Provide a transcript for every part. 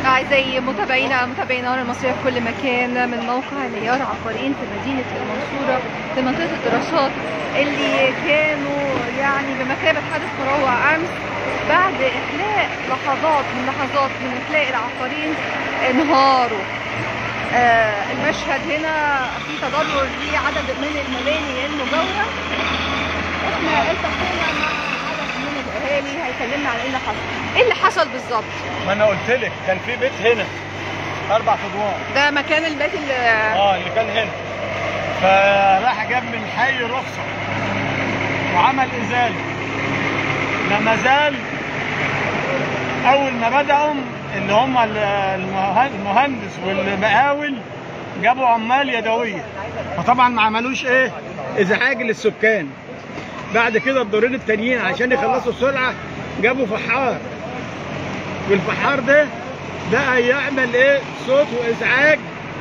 أعزائي متابعينا متابعينا المصرية في كل مكان من موقع نيار عقارين في مدينة المنصورة في منطقة الدراسات اللي كانوا يعني بمثابة حادث مروع أمس بعد إحلاء لحظات من لحظات من إحلاء العقارين انهاروا آه المشهد هنا في تضرر لعدد من المباني المجاورة احنا التقينا مع عدد من الاهالي هيكلمنا على ايه اللي حصل ايه اللي حصل بالظبط ما انا قلت لك كان في بيت هنا اربع ادوار ده مكان البيت اللي اه اللي كان هنا فراح جاب من حي رخصه وعمل ازاله لما زال اول ما بداوا اللي هم ال- المه- المهندس والمقاول جابوا عمال يدويه فطبعا ما عملوش ايه ازعاج للسكان بعد كده الدورين التانيين عشان يخلصوا السرعه جابوا فحار والفحار ده بقى يعمل ايه صوت وازعاج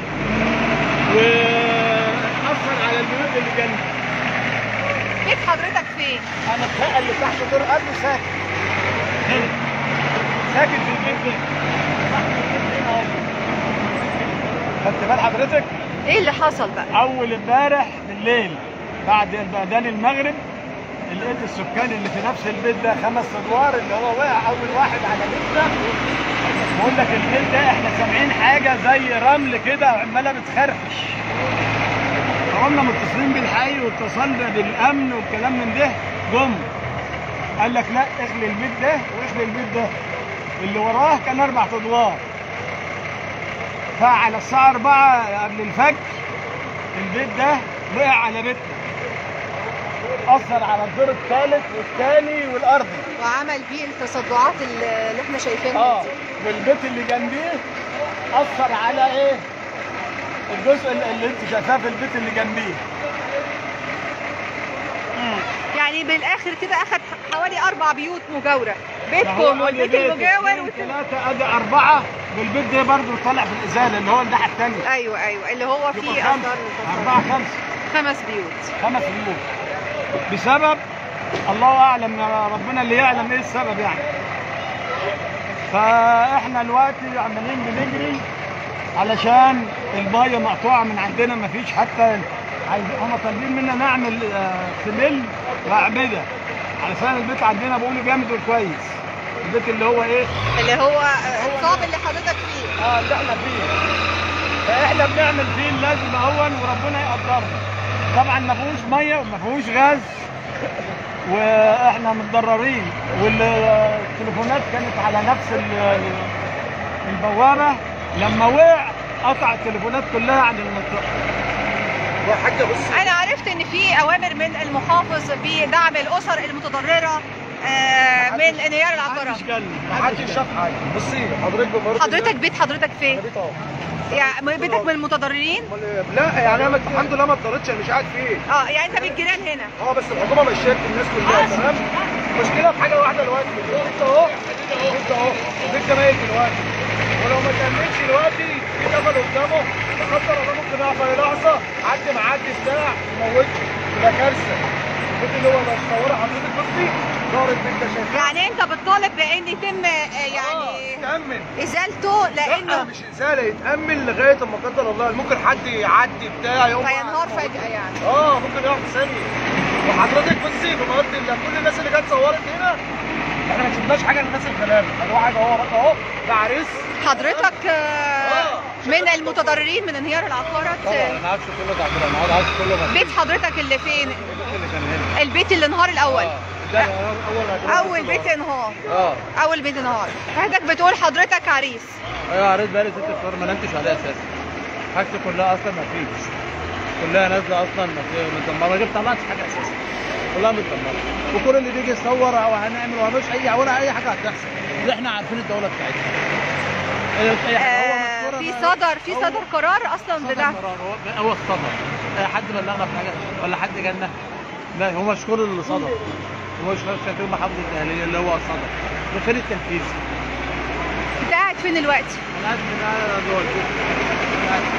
واثر على البيوت اللي جنبي بيت حضرتك فين انا الشقه اللي تحت دور قبل ساكن هنا ساكن في البيت ده تحت البيت هنا اهو خدت بال حضرتك ايه اللي حصل بقى اول امبارح بالليل بعد اذان المغرب لقيت السكان اللي في نفس البيت ده خمس ادوار اللي هو وقع اول واحد على بيتنا بقول لك البيت ده احنا سامعين حاجه زي رمل كده عماله بتخرفش فقمنا متصلين بالحي واتصلنا بالامن والكلام من ده جم قال لك لا اخلي البيت ده واخلي البيت ده اللي وراه كان اربع ادوار فعلى الساعه 4 قبل الفجر البيت ده وقع على بيتنا اثر على الدور الثالث والثاني والارضي وعمل بيه التصدعات اللي اللي احنا شايفينها اه دي. والبيت اللي جنبيه اثر على ايه الجزء اللي اللي انت شايفاه في البيت اللي جنبيه يعني بالاخر كده اخد حوالي اربع بيوت مجاوره ده هو بيتكم أدي والبيت بيت المجاور اتنين، وت... ثلاثة ادي أربعة والبيت ده برضه طالع في الإزالة اللي هو الناحية الثانية ايوه ايوه اللي هو فيه يبقى اثار خمسة أربعة خمسة خمس بيوت خمس بيوت بسبب الله اعلم يا ربنا اللي يعلم ايه السبب يعني فاحنا دلوقتي عمالين بنجري علشان الميه مقطوعه من عندنا ما فيش حتى عايز هم طالبين منا نعمل آه، سمل واعمده علشان البيت عندنا بيقولوا جامد وكويس البيت اللي هو ايه اللي هو الصاب اللي حضرتك فيه اه اللي احنا فيه فاحنا بنعمل فيه اللازم اهون وربنا يقدرنا طبعا ما فيهوش ميه وما فيهوش غاز واحنا متضررين والتليفونات كانت على نفس ال- البوابه لما وقع قطع التليفونات كلها عن المنطقه يا حاجه بص انا عرفت ان في اوامر من المحافظ بدعم الاسر المتضرره آه، من انهيار العقارات محدش جالنا ما حدش شاف حاجه بصي حضرتك بمرض حضرتك بيت حضرتك انا فين بيت اهو يعني بيتك من المتضررين أمال إيه؟ لا يعني انا الحمد لله ما اتضررتش انا مش قاعد فيه اه يعني انت بالجيران هنا اه بس الحكومه مشيت الناس كلها تمام المشكله في حاجه واحده دلوقتي البيت اهو البيت اهو البيت ده ميت دلوقتي ولو ما تأمنش دلوقتي في جبل قدامه لا قدر الله ممكن يقف في لحظه عدي معدي الساعه يموته ده كارثه البيت اللي هو لو تصوره حضرتك بصي دار البيت ده شايفاه يعني انت بتطالب بان يتم آه، يعني تأمن ازالته لا لانه مش ازاله يتامن لغايه اما قدر الله ممكن حد يعدي بتاع يقوم فينهار فجاه يعني اه ممكن يقف في ثانيه وحضرتك بصي في مرض الله كل الناس اللي جت صورت هنا احنا ما شفناش حاجه للناس الغلابه ده واحد اهو اهو ده عريس حضرتك آه، من المتضررين من انهيار العقارات آه، انا عارف كله ده عبد انا عارف كله بيت حضرتك اللي فين اللي كان هنا البيت اللي انهار الاول ده اول اول بيت انهار اه اول بيت انهار حضرتك بتقول حضرتك عريس ايوه عريس بقالي ست شهور ما نمتش عليها اساسا حاجتي كلها اصلا ما فيش كلها نازله اصلا ما في مدمره ما جبت طلعتش حاجه اساسا كلها متدمره وكل اللي بيجي يصور او هنعمل ومش اي ولا اي حاجه هتحصل اللي احنا عارفين الدوله بتاعتنا أي- أي حاجة. هو آه، مذكورة في بقى. صدر في هو- صدر قرار اصلا صدر بدعم قرار. هو هو الصدر آه، حد بلغنا بحاجه ولا حد جالنا لا هو مشكور اللي صدر هو مشكور شكل محافظه الاهليه اللي هو صدر ده فين التنفيذ انت قاعد فين دلوقتي انا قاعد في انا جوه البيت أنا قاعد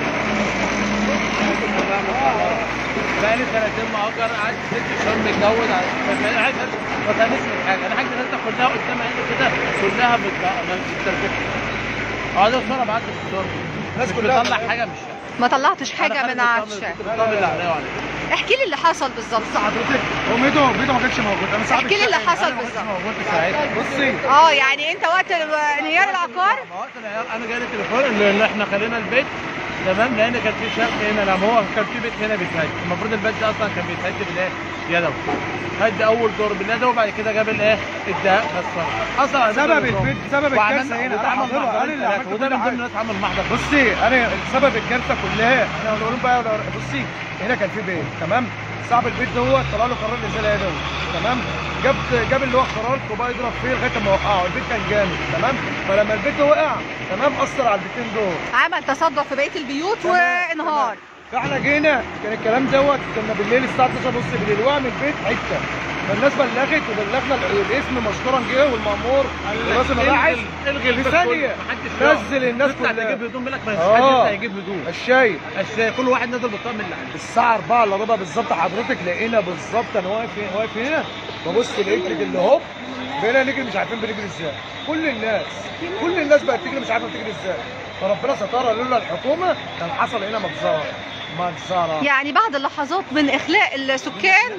بقالي سنتين مأجر قعدت ست شهور متجوز على- قاعد ما فهمتش من حاجه انا حاجه الناس كلها قدام عيني كده كلها متركبه اه ده الصوره بعد الصوره الناس مش كلها بتطلع حاجه مش ما طلعتش حاجه من على الشارع الطقم اللي عليا وعليا احكي لي اللي حصل بالظبط حضرتك هو ميدو ميدو ما كانش موجود انا صاحب احكي لي اللي الشقة، حصل أنا ما كنتش بالظبط. موجود في ساعتها بصي اه يعني انت وقت انهيار العقار ما وقت العيال انا جالي تليفون اللي اللي احنا خلينا البيت تمام لان كان في شق هنا لما هو كان في بيت هنا بيتهد المفروض البيت ده اصلا كان بيتهد بالايه؟ يدوي هد اول دور باليدوي وبعد كده جاب الايه؟ الدهاء بس اصلا على سبب فكرة البيت سبب وعملنا- الكارثه هنا واتعمل أنا حاضرها، محضر انا اللي ثلاثة، عملت وده كل من ضمن حاجه الناس عمل محضر بصي انا سبب الكارثه كلها احنا نقول بقى ولا بصي هنا كان في بيت تمام صاحب البيت دوت طلع له قرار الازاله يدوي تمام جاب جاب اللي هو قرار وبقى يضرب فيه لغايه ما وقعه البيت كان جامد تمام فلما البيت ده وقع تمام اثر على البيتين دول عمل تصدع في بقيه البيوت تمام، وانهار فاحنا جينا كان الكلام دوت كنا بالليل الساعه 12 ونص بالليل وقع من البيت حته فالناس بلغت وبلغنا ال- الاسم مشكورا جه والمأمور ورئيس المباحث الغي البيت في ثانية. كله، محدش نزل الناس تطلع كلها. تجيب هدوم لك ما آه. حدش يطلع يجيب هدوم الشاي الشاي كل واحد نازل بالطقم اللي عنده الساعة 4 الا ربع بالظبط حضرتك لقينا بالظبط انا واقف هنا واقف هنا ببص لقيت رجل اللي هوب بقينا نجري مش عارفين بنجري ازاي كل الناس كل الناس بقت تجري مش عارفه تجري ازاي فربنا سترها لولا الحكومه كان حصل هنا مجزره مجزره يعني بعد اللحظات من اخلاء السكان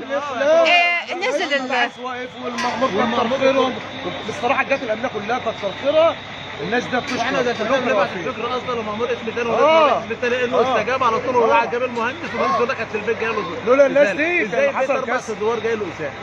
آه، نزل ال- الناس واقف والمأمور كتر خيرهم بصراحه الجهات الامنيه كلها كتر خيرها الناس ده بتشكر واحنا ده كلهم كلهم كانوا نبعت واقفين. الفكره اصلا لمأمور اسم تاني آه. ولا اسم تاني انه آه. استجاب على طول آه. وراح جاب المهندس والمهندس يقول لك كانت في البيت جاي له لولا الناس إزالة. دي ازاي كان البيت حصل اربع كارثة. ادوار جاي له اساءه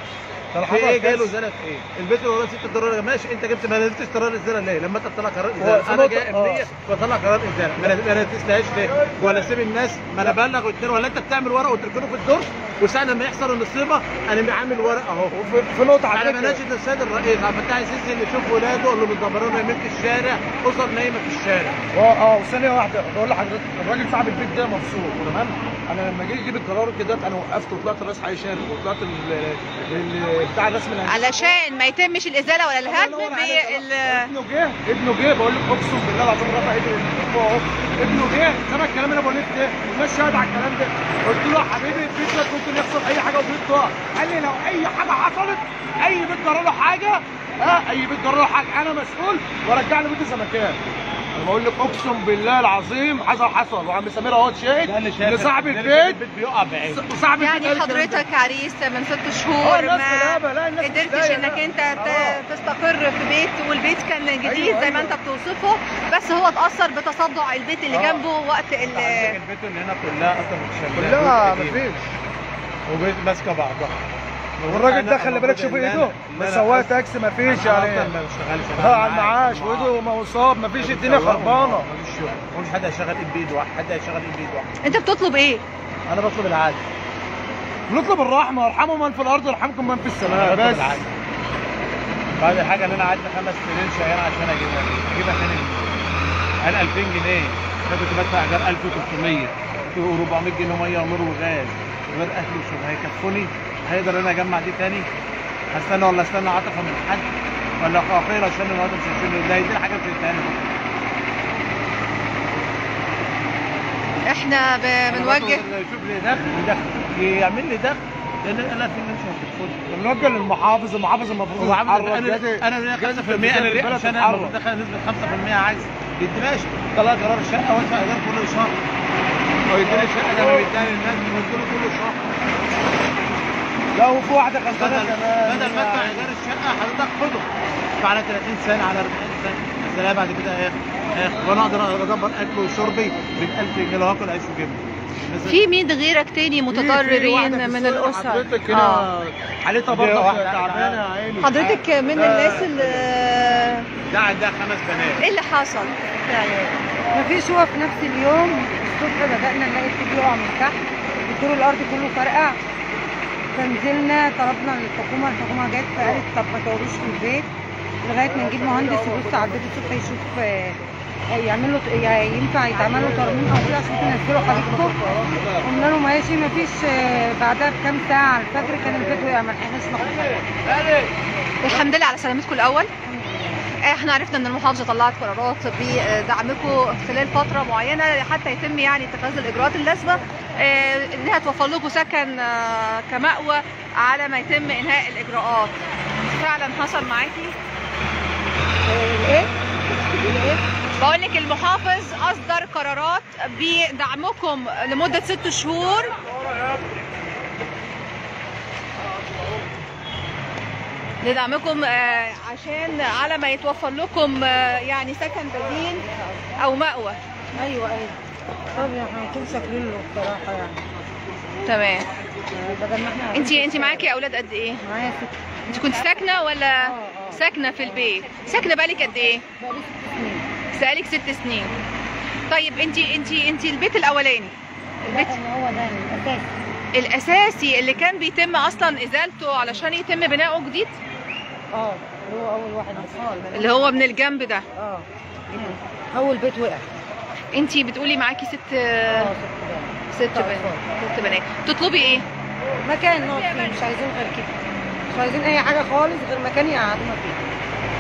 كان في ايه حصل جاي له كارثة. ازاله في ايه؟ البيت اللي وراه ست ادوار ماشي انت جبت ما نزلتش قرار ازاله ليه؟ لما انت تطلع قرار هو ازاله في انا نقطة- جاي امنيه بطلع قرار ازاله ما ن- ما نزلتهاش ليه؟ ولا سيب الناس ما انا بلغ والتاني ولا انت بتعمل ورق وتركنه في الدرج وساعه لما يحصل النصيبه انا عامل ورق اهو وفي في نقطه على حضرتك مناشد السيد الرئيس عبد الفتاح السيسي اللي يشوف ولاده اللي متدمرين نايمين في الشارع اسر نايمه في الشارع اه اه وثانيه واحده بقول لحضرتك الراجل صاحب البيت ده مبسوط تمام انا لما جه يجيب القرار كده انا وقفت وطلعت رئيس حي شارع وطلعت ال- ال- بتاع الرسم الهندسي علشان ما يتمش الازاله ولا الهدم بال ابنه جه ابنه جه بقول لك اقسم بالله العظيم رفع ايده فوق اهو ابنه جه سمع الكلام اللي انا بقول لك ده والناس شاهد على الكلام ده قلت له يا حبيبي البيت ده ممكن يحصل اي حاجه والبيت تقع قال لي لو اي حاجه حصلت اي بيت جرى له حاجه ها اي بيت جرى له حاجه انا مسؤول وارجع له بيته زي ما كان انا بقول لك اقسم بالله العظيم حصل حصل وعم سمير اهو شاهد ده اللي شايف لصاحب ده اللي البيت شايف البيت بيقع بعيد وصاحب البيت يعني قال الكلام ده. حضرتك عريس من ست آه، شهور الناس ما غلابة، لا، الناس مش قدرتش لاقية، انك لا. انت آه. ت- تستقر في بيت والبيت كان جديد أيوة، زي ما أيوة. انت بتوصفه بس هو اتاثر بتصدع البيت اللي آه. جنبه وقت ال عندك البيت اللي هنا كلها اصلا متشمله كلها بيوت قديمة. مفيش وبيت ماسكه بعضها والراجل ده أنا- خلي أنا بالك المفروض شوف إن ايده أنا- ما إن أنا سواق أصلاً- تاكسي ما فيش أنا يعني أصلاً ما بشتغلش اه على المعاش وايده مصاب ما فيش الدنيا خربانه مفيش شغل مفيش حد هيشغل ايد بايد واحد حد هيشغل ايد بايد واحد انت بتطلب ايه؟ انا بطلب العدل نطلب الرحمه ارحموا من في الارض يرحمكم من في السماء بطلب بس العدل بعد الحاجه اللي انا قعدت خمس سنين شغال عشان اجيبها اجيبها تاني قال 2000 جنيه انا كنت بدفع ايجار 1300 و400 جنيه ميه ونور وغاز غير اكل وشرب هيكفوني هيقدر انا اجمع دي تاني هستنى ولا استنى عاطفه من حد ولا خير عشان النهارده مش هيشيل ده هيديني حاجه مش هيديهاني احنا ب- بنوجه يشوف لي دخل دخل يعمل لي دخل لان انا في مش هتدخل بنوجه للمحافظ المحافظ المفروض هو عامل يتحرك. انا جهات- انا ليا جهات 5% انا ليا البلد عشان انا تتحرك. المفروض دخل نسبه 5% عجز يدي ماشي طلع قرار الشقه وادفع ايجار كل شهر ويديني الشقه ده انا بيديها للناس بيديله كل شهر لا وفي واحده بدل غلطانه كمان بدل ما ادفع ايجار الشقه حضرتك خده ادفع على 30 سنه على 40 سنه بس الاقي بعد كده ايه ايه وانا اقدر ادبر اكل وشربي ب 1000 جنيه لو هاكل عيش وجبنه بس في مين غيرك تاني في- في واحدة متضررين في من الصورة الاسر حضرتك آه. هنا حالتها برضه واحدة تعبانه يا عيني حضرتك من ده- الناس اللي ده عندها خمس بنات ايه اللي حصل؟ مفيش هو في نفس اليوم الصبح بدأنا نلاقي الطوب يقع من تحت الدور الأرض كله فرقع فنزلنا طلبنا الحكومة الحكومة جت فقالت طب ما تقعدوش في البيت لغاية ما نجيب مهندس يبص على البيت الصبح يشوف آه، يعمل له يعني ينفع يتعمل له ترميم او كده عشان تنزلوا حديقته قلنا له ماشي مفيش آه، بعدها بكام ساعة على الفجر كان البيت وقع ما لحقناش ناخد حاجة. الحمد لله على سلامتكم الاول احنا عرفنا ان المحافظه طلعت قرارات بدعمكم خلال فتره معينه حتى يتم يعني اتخاذ الاجراءات اللازمه آه، انها توفر لكم سكن آه، كمأوى على ما يتم انهاء الاجراءات فعلا حصل معاكي ايه؟ ايه؟ بقول لك المحافظ اصدر قرارات بدعمكم لمده ست شهور لدعمكم آه، عشان على ما يتوفر لكم آه، يعني سكن بديل او مأوى ايوه ايوه طب احنا هنكون شاكرين له بصراحه يعني تمام بدل ما احنا انت انت معاكي اولاد قد ايه معايا ست انت كنت ساكنه ولا اه اه ساكنه في البيت ساكنه بالك قد ايه بقالي ست سنين بقالك ست سنين طيب انت انت انت البيت الاولاني البيت البيت هو ده الاساس الاساسي اللي كان بيتم اصلا ازالته علشان يتم بناؤه جديد اه اللي هو اول واحد بس اللي هو من الجنب ده اه اول بيت وقع انت بتقولي معاكي ست اه ست بقى ست بنات ست بنات تطلبي ايه مكان نقعد فيه مش عايزين غير كده مش عايزين اي حاجه خالص غير مكان يقعدونا فيه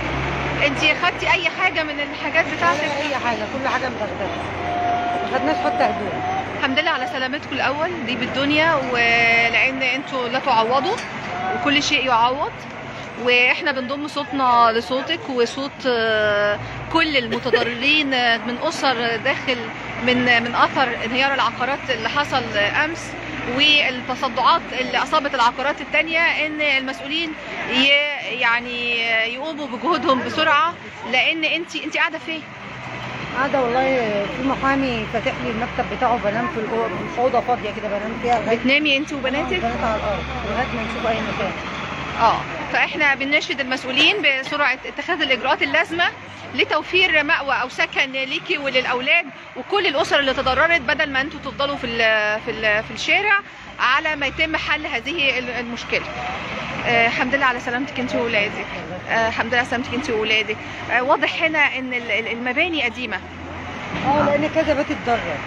انت خدتي اي حاجه من الحاجات بتاعتك ولا اي حاجه كل حاجه مدغدغه ما خدناش حتى هدوم الحمد لله على سلامتكم الاول دي بالدنيا ولان انتوا لا تعوضوا وكل شيء يعوض واحنا بنضم صوتنا لصوتك وصوت آه، كل المتضررين آه، من اسر داخل من من اثر انهيار العقارات اللي حصل امس والتصدعات اللي اصابت العقارات التانية ان المسؤولين ي- يعني يقوموا بجهودهم بسرعه لان انت انت قاعده فين قاعده والله في محامي فاتح لي المكتب بتاعه بنام في الأو- في اوضه فاضيه كده بنام فيها لغايه بتنامي انت وبناتك بنات على الارض لغايه ما نشوف اي مكان اه فاحنا بنناشد المسؤولين بسرعه اتخاذ الاجراءات اللازمه لتوفير مأوى او سكن ليكي وللاولاد وكل الاسر اللي تضررت بدل ما انتوا تفضلوا في ال في ال في الشارع على ما يتم حل هذه ال- المشكله. آه، الحمد لله على سلامتك انت واولادك. آه، الحمد لله على سلامتك انت واولادك. آه، واضح هنا ان ال- ال- المباني قديمه. اه لان كذا بيت اتضرر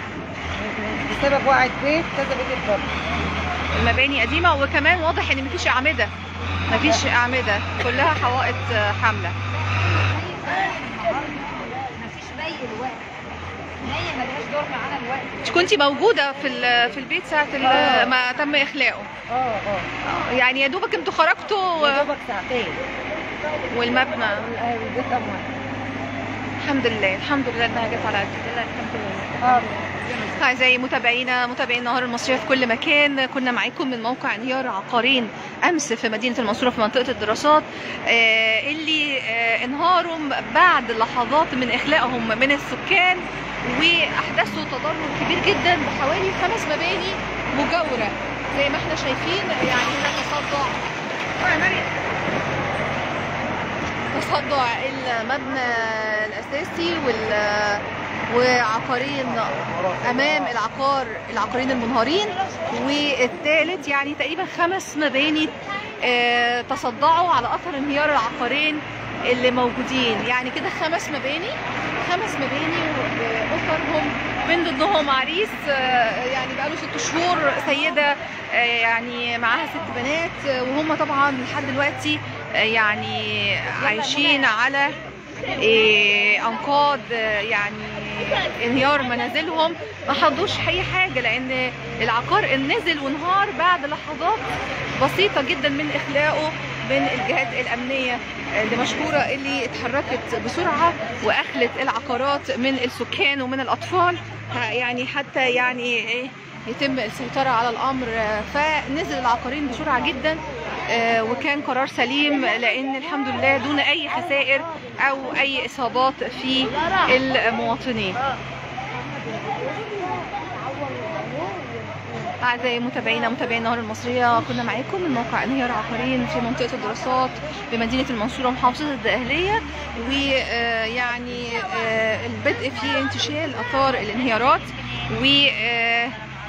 بسبب وقعة بيت كذا بيت اتضرر المباني قديمه وكمان واضح ان مفيش اعمده. مفيش اعمده كلها حوائط آه، حامله. مفيش بي الوقت هي ملهاش دور معانا الوقت انت كنتي موجوده في ال- في البيت ساعه ال- آه. ما تم اخلاؤه. اه اه آه، يعني يا دوبك انتوا خرجتوا يا و- دوبك ساعتين والمبنى وال- والبيت اموال الحمد لله الحمد لله انها جت على قد كده الحمد لله اه اعزائي متابعينا متابعين النهار المصريه في كل مكان كنا معاكم من موقع انهيار عقارين امس في مدينه المنصوره في منطقه الدراسات آه، اللي آه، انهاروا بعد لحظات من اخلائهم من السكان واحدثوا تضرر كبير جدا بحوالي خمس مباني مجاوره زي ما احنا شايفين يعني هنا تصدع تصدع المبنى الاساسي وال وعقارين امام العقار العقارين المنهارين والثالث يعني تقريبا خمس مباني آه، تصدعوا على اثر انهيار العقارين اللي موجودين يعني كده خمس مباني خمس مباني واسرهم من ضمنهم عريس آه، يعني بقاله ست شهور سيده آه، يعني معاها ست بنات آه، وهم طبعا لحد دلوقتي آه، يعني عايشين على إيه، انقاض آه، يعني انهيار منازلهم ما حضوش اي حاجه لان العقار نزل وانهار بعد لحظات بسيطه جدا من اخلاقه من الجهات الامنيه اللي مشكوره اللي اتحركت بسرعه واخلت العقارات من السكان ومن الاطفال ها- يعني حتى يعني ايه يتم السيطرة على الأمر آه، فنزل العقارين بسرعة جدا آه، وكان قرار سليم لأن الحمد لله دون أي خسائر أو أي إصابات في المواطنين أعزائي متابعينا متابعي النهار المصرية كنا معاكم من موقع انهيار عقارين في منطقة الدراسات بمدينة المنصورة محافظة الدقهلية ويعني البدء في انتشال آثار الانهيارات و آه،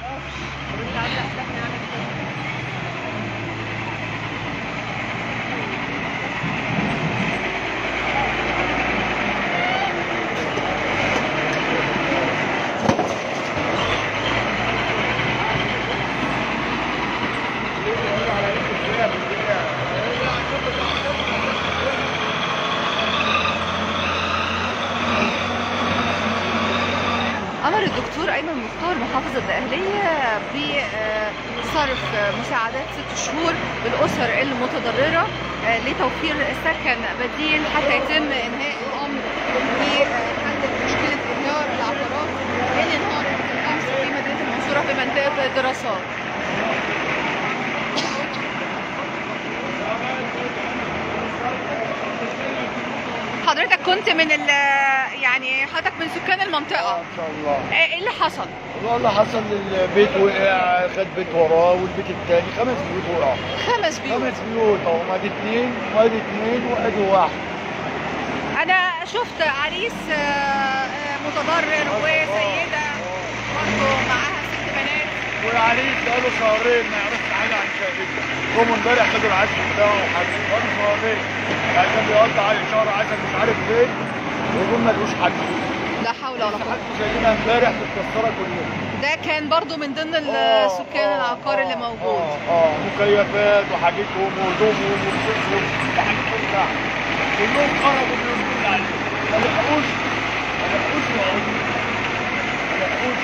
أمر الدكتور أيمن مختار محافظ الدقهلية بصرف مساعدات ست شهور للأسر المتضررة آه، لتوفير سكن بديل حتى يتم إنهاء الأمر وحل المشكلة الدراسات حضرتك كنت من ال يعني حضرتك من سكان المنطقة ان شاء الله ايه اللي حصل؟ والله حصل البيت وقع خد بيت وراه والبيت الثاني خمس بيوت وقعوا خمس بيوت خمس بيوت اهو ادي اثنين وادي اثنين وادي واحد انا شفت عريس آه، آه، متضرر وسيدة برضه معاها ست بنات والعريس بقاله شهرين ما يعرفش حاجه عن شقته هم امبارح خدوا العفش بتاعه وحاجه بقاله شهرين يعني كان بيقضي على شهر عسل مش عارف فين وهم ملوش حد لا حول ولا قوة حد زينا امبارح متكسره كلها ده كان برضو من ضمن آه، السكان آه، العقار اللي آه، موجود اه اه مكيفات وحاجتهم وهدومهم ولبسهم وحاجتهم بتاعهم كلهم خربوا بيوتهم يعني ما لحقوش ما لحقوش يقعدوا ما لحقوش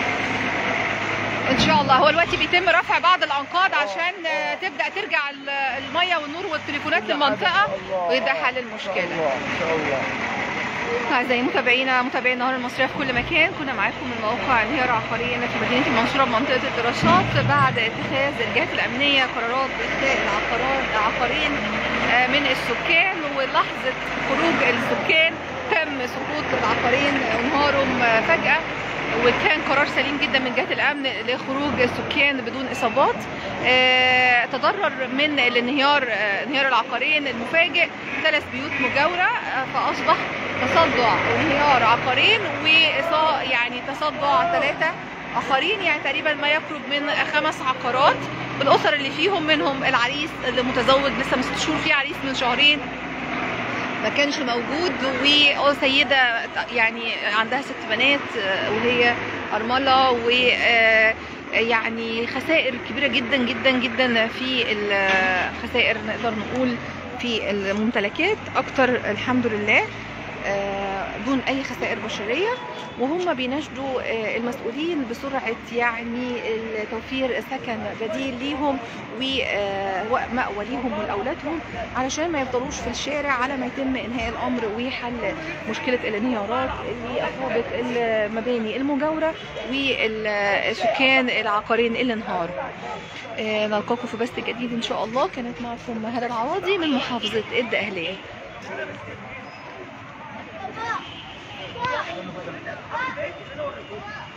ان شاء الله هو دلوقتي بيتم رفع بعض الانقاض عشان آه، تبدا ترجع ال- الميه والنور والتليفونات للمنطقه ويبدا حل المشكله الله ان شاء الله اعزائي متابعينا متابعي النهار المصريه في كل مكان كنا معاكم من موقع انهيار عقاري هنا في مدينه المنصوره بمنطقه الدراسات بعد اتخاذ الجهات الامنيه قرارات باخلاء العقارات العقارين آه، من السكان ولحظه خروج السكان تم سقوط العقارين انهارهم آه، فجاه وكان قرار سليم جدا من جهه الامن لخروج السكان بدون اصابات آه، تضرر من الانهيار آه، انهيار العقارين المفاجئ ثلاث بيوت مجاوره آه، فاصبح تصدع وانهيار عقارين وإصا يعني تصدع ثلاثه اخرين يعني تقريبا ما يقرب من خمس عقارات الاسر اللي فيهم منهم العريس اللي متزوج لسه من ست شهور في عريس من شهرين ما كانش موجود وسيده يعني عندها ست بنات آه، وهي ارمله و آه، يعني خسائر كبيره جدا جدا جدا في الخسائر نقدر نقول في الممتلكات اكتر الحمد لله آه، دون اي خسائر بشريه وهم بيناشدوا آه، المسؤولين بسرعه يعني توفير سكن بديل ليهم ومأوى ليهم ولأولادهم علشان ما يفضلوش في الشارع على ما يتم إنهاء الأمر وحل مشكلة الانهيارات اللي أصابت المباني المجاورة والسكان العقارين اللي انهاروا آه، نلقاكم في بث جديد إن شاء الله كانت معكم هدى العواضي من محافظة الدقهلية Yeah.